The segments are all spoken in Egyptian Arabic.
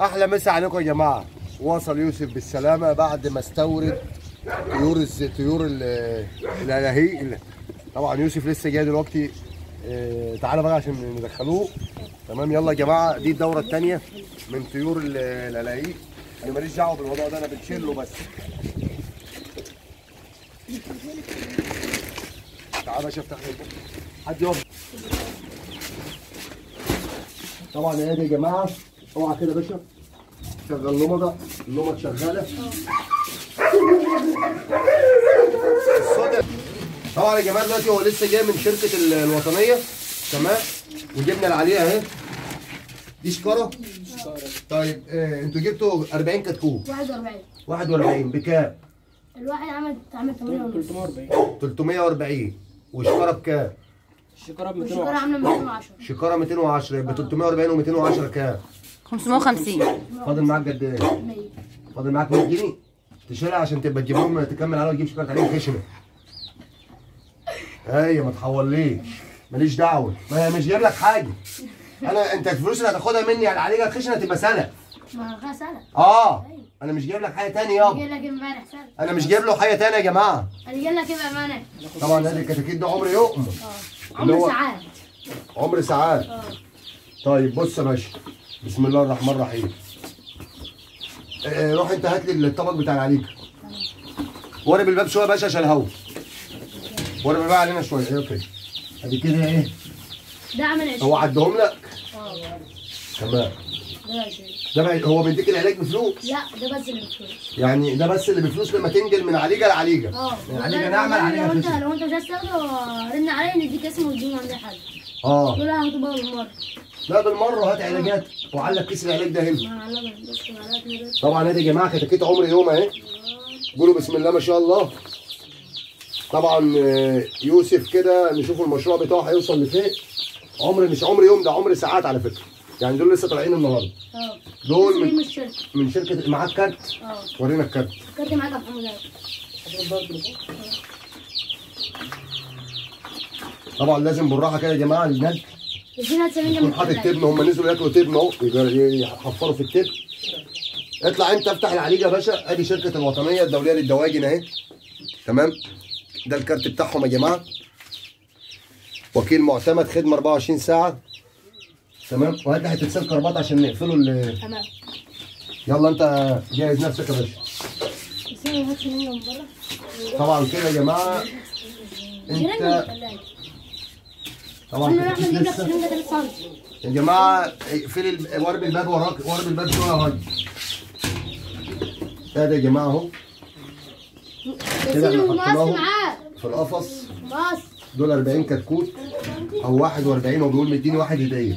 احلى مسا عليكم يا جماعه وصل يوسف بالسلامه بعد ما استورد طيور الز... طيور ال- الالاهي طبعا يوسف لسه جاي دلوقتي آه، تعالى بقى عشان ندخلوه تمام يلا يا جماعه دي الدوره الثانيه من طيور ال- الالاهي انا ماليش دعوه بالموضوع ده انا بنشيله بس تعالى يا باشا افتح لي البوك. حد يقف طبعا يا يا جماعه اوعى كده يا باشا شغل لمضه اللمض شغاله الصوت طبعا يا جماعه دلوقتي هو لسه جاي من شركه ال- الوطنيه تمام وجبنا اللي عليها اهي دي شكاره طيب آه انتوا جبتوا 40 كتكوت 41 41 بكام؟ الواحد عمل عمل 8 ونص 340 340 وشكاره بكام؟ الشكاره ب والشكارة 210 عاملة 210 شكاره 210 يبقى 340 و210 كام؟ 550 فاضل معاك قد ايه؟ 100 فاضل معاك 100 جنيه تشيلها عشان تبقى تجيب لهم تكمل عليها وتجيب شكاره عليهم خشنه ايوه ما تحوليش ماليش دعوه ما هي مش جايب لك حاجه انا انت الفلوس اللي هتاخدها مني على عليها خشنه تبقى سنه ما خلاص سنة اه انا مش جايب لك حاجه تاني يابا جاي لك امبارح سنة انا مش جايب له حاجه تانية يا جماعه انا جاي لك ايه بأمانة طبعا نادي الكتاكيت ده عمر يوم اه اللي عمر هو- ساعات عمر ساعات اه طيب بص يا باشا بسم الله الرحمن الرحيم آه، روح انت هات لي الطبق بتاع العليكه ورب الباب شويه يا باشا عشان الهوا ورب الباب علينا شويه ايه اوكي ادي كده ايه ده عمل 20 هو عدهم لك اه تمام ده 20 ده بقى هو بيديك العلاج بفلوس لا ده بس اللي بفلوس يعني ده بس اللي بفلوس لما تنقل من عليجه لعليجه اه من عليجه وده- نعمل وده عليجه لو انت خشن لو انت مش عايز تاخده رن عليا نديك اسمه وتجيبه عند حد اه دول هتبقى بالمرة لا بالمره هات علاجات وعلق كيس العلاج ده هنا ما علقنا بس علقنا بس طبعا ادي يا جماعه كتاكيت عمر يوم اهي قولوا بسم الله ما شاء الله طبعا آه، يوسف كده نشوف المشروع بتاعه هيوصل لفين عمر مش عمر يوم ده عمر ساعات على فكره يعني دول لسه طالعين النهارده اه دول من من, الشركة من شركه معاك كارت اه ورينا الكارت كنت معاك يا محمد علي. طبعا لازم بالراحه كده يا جماعه النج ادينا 70 يكون جنيه حاطط تبن هم نزلوا ياكلوا تبن اهو يبقى يحفروا في التبن اطلع انت افتح العليجه يا باشا ادي شركه الوطنيه الدوليه للدواجن اهي تمام ده الكارت بتاعهم يا جماعه وكيل معتمد خدمه 24 ساعه تمام وهات لي حته سلك كربات عشان نقفله ال- تمام يلا انت جهز نفسك يا باشا بس انا هات منه من بره طبعا كده يا جماعه جيراني من انت الثلاجة طبعا انا راح كتاكيت نجيب لك لسه سرنجة 3 سم يا جماعه اقفلي ال- ورب الباب وراك ورب الباب شويه يا هاي ده يا جماعه اهو كده ياسين احنا ومقص حطيناهم. معاه في القفص مقص دول 40 كتكوت او 41 وبيقول مديني واحد هديه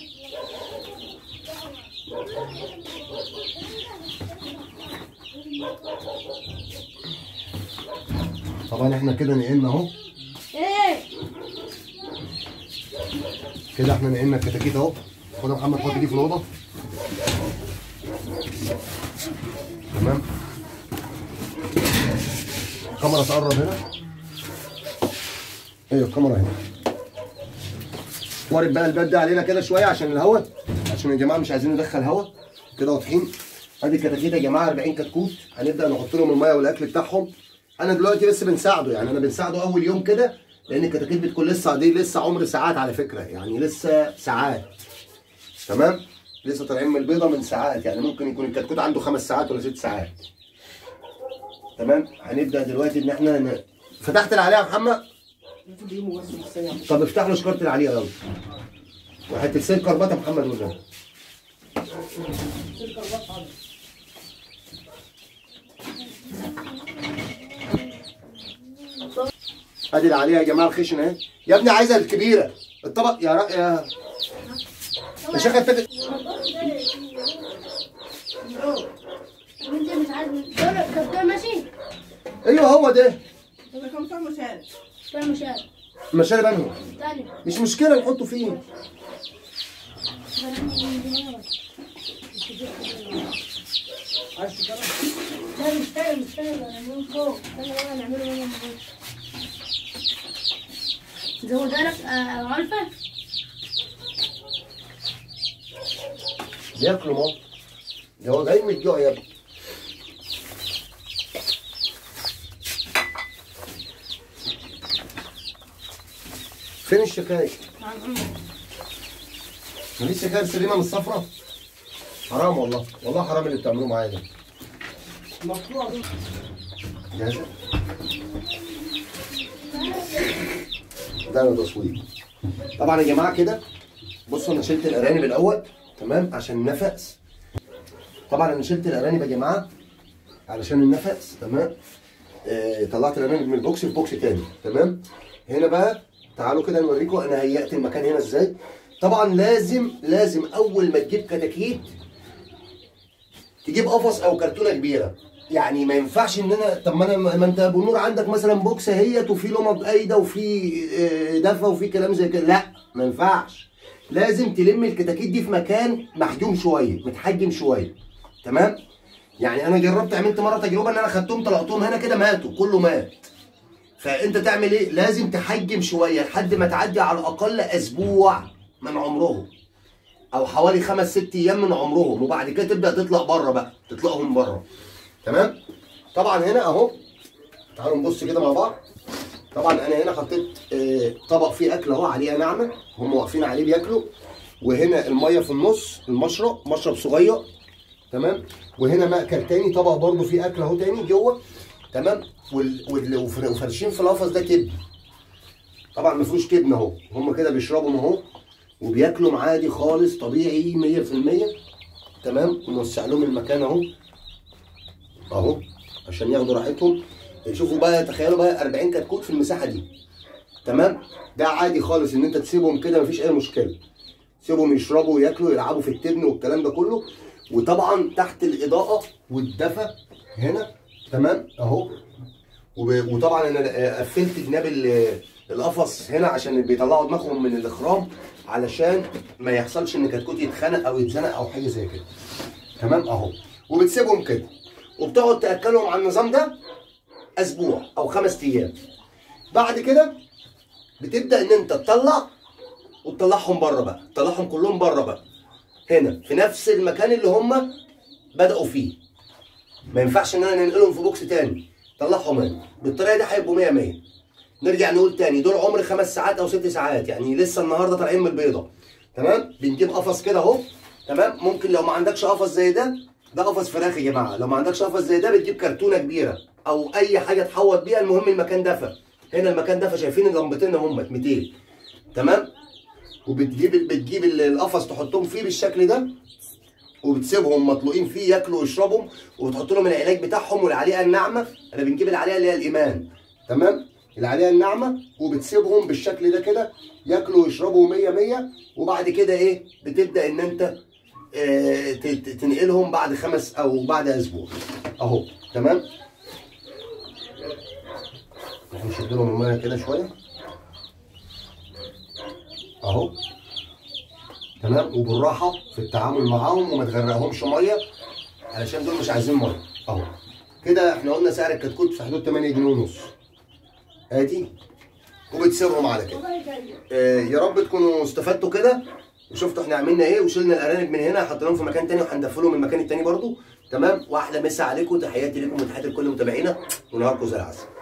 طبعا احنا كده نقلنا اهو ايه كده احنا نقلنا الكتاكيت اهو خد يا محمد حط دي في الاوضه تمام الكاميرا تقرب هنا ايوه الكاميرا هنا وارد بقى الباب ده علينا كده شويه عشان الهواء عشان يا جماعه مش عايزين ندخل هواء كده واضحين ادي الكتاكيت يا جماعه 40 كتكوت هنبدا نحط لهم الميه والاكل بتاعهم انا دلوقتي بس بنساعده يعني انا بنساعده اول يوم كده لان الكتاكيت بتكون لسه دي لسه عمر ساعات على فكره يعني لسه ساعات تمام لسه طالعين من البيضه من ساعات يعني ممكن يكون الكتكوت عنده خمس ساعات ولا ست ساعات تمام هنبدا دلوقتي ان احنا ن... فتحت اللي عليها يا محمد المفروض يجيبوا بس بالسريع طب افتح له شكاره اللي عليها يلا وحته سلك كربات يا محمد ولا ادي اللي عليها يا جماعه الخشن اهي يا ابني عايزه الكبيره الطبق يا رأ... يا يا شيخ انت انت مش عارف دول طب دول ماشي ايوه هو ده ده كم سنة مشارك دول مش عارف المشارب انهو تاني مش مشكله نحطه فيه عايز شكاره لا مش تاني مش تاني نعمله فوق تاني بقى نعمله هنا من فوق زودها لك آه، علفة بياكلوا ما ده هو جاي من الجوع يا ابني فين الشكاير؟ مفيش شكاير سليمه من الصفرة؟ حرام والله والله حرام اللي بتعملوه معايا ده مقطوع دول جاهزة؟ ده انا تصوير طبعا يا جماعه كده بصوا انا شلت الارانب الاول تمام عشان النفس طبعا انا شلت الارانب يا جماعه علشان النفس تمام آه طلعت الارانب من البوكس في بوكس تاني تمام هنا بقى تعالوا كده نوريكم انا هيأت المكان هنا ازاي طبعا لازم لازم اول ما تجيب كتاكيت تجيب قفص او كرتونه كبيره يعني ما ينفعش ان انا طب ما انا ما انت ابو نور عندك مثلا بوكس اهيت وفي لمض قايده وفي آه، دفه وفي كلام زي كده لا ما ينفعش لازم تلم الكتاكيت دي في مكان محجوم شويه متحجم شويه تمام يعني انا جربت عملت مره تجربه ان انا خدتهم طلعتهم هنا كده ماتوا كله مات فانت تعمل ايه لازم تحجم شويه لحد ما تعدي على الاقل اسبوع من عمرهم او حوالي خمس ست ايام من عمرهم وبعد كده تبدا تطلع بره بقى تطلقهم بره تمام طبعا هنا اهو تعالوا نبص كده مع بعض طبعا انا هنا حطيت آه، طبق فيه اكل اهو عليه ناعمه هم واقفين عليه بياكلوا وهنا الميه في النص المشرب مشرب صغير تمام وهنا مأكل تاني طبق برضو فيه اكل اهو تاني جوه تمام وال... وال... وفر- وفرشين في القفص ده كبد طبعا ما فيهوش كبن اهو هم كده بيشربوا اهو وبياكلوا عادي خالص طبيعي 100% تمام ونوسع لهم المكان اهو اهو عشان ياخدوا راحتهم شوفوا بقى تخيلوا بقى 40 كتكوت في المساحه دي تمام ده عادي خالص ان انت تسيبهم كده مفيش اي مشكله سيبهم يشربوا وياكلوا يلعبوا في التبن والكلام ده كله وطبعا تحت الاضاءه والدفى هنا تمام اهو وب- وطبعا انا آه، قفلت جناب ال- القفص هنا عشان بيطلعوا دماغهم من الاخرام علشان ما يحصلش ان كتكوت يتخنق او يتزنق او حاجه زي كده تمام اهو وبتسيبهم كده وبتقعد تاكلهم على النظام ده اسبوع او خمس ايام بعد كده بتبدا ان انت تطلع وتطلعهم بره بقى تطلعهم كلهم بره بقى هنا في نفس المكان اللي هم بداوا فيه ما ينفعش ان انا ننقلهم في بوكس تاني طلعهم هنا بالطريقه دي هيبقوا 100 100 نرجع نقول تاني دول عمر خمس ساعات او ست ساعات يعني لسه النهارده طالعين من البيضه تمام بنجيب قفص كده اهو تمام ممكن لو ما عندكش قفص زي ده ده قفص فراخ يا جماعه لو ما عندكش قفص زي ده بتجيب كرتونه كبيره او اي حاجه تحوط بيها المهم المكان دفى هنا المكان دفى شايفين اللمبتين هم 200 تمام وبتجيب بتجيب ال- القفص تحطهم فيه بالشكل ده وبتسيبهم مطلوقين فيه ياكلوا ويشربوا وبتحط لهم العلاج بتاعهم والعليقه الناعمه انا بنجيب العليقه اللي هي الايمان تمام العليقه الناعمه وبتسيبهم بالشكل ده كده ياكلوا ويشربوا 100 100 وبعد كده ايه بتبدا ان انت آه، ت- ت- تنقلهم بعد خمس او بعد اسبوع اهو تمام نشد لهم الميه كده شويه اهو تمام وبالراحه في التعامل معاهم وما تغرقهمش ميه علشان دول مش عايزين ميه اهو كده احنا قلنا سعر الكتكوت في حدود 8 جنيه ونص ادي وبتسيبهم على كده آه يا رب تكونوا استفدتوا كده وشفتوا احنا عملنا ايه وشلنا الارانب من هنا حطيناهم في مكان تاني وهندفلهم المكان التاني برضو تمام واحلى مسا عليكم تحياتي لكم وتحياتي لكل متابعينا ونهاركم زي العسل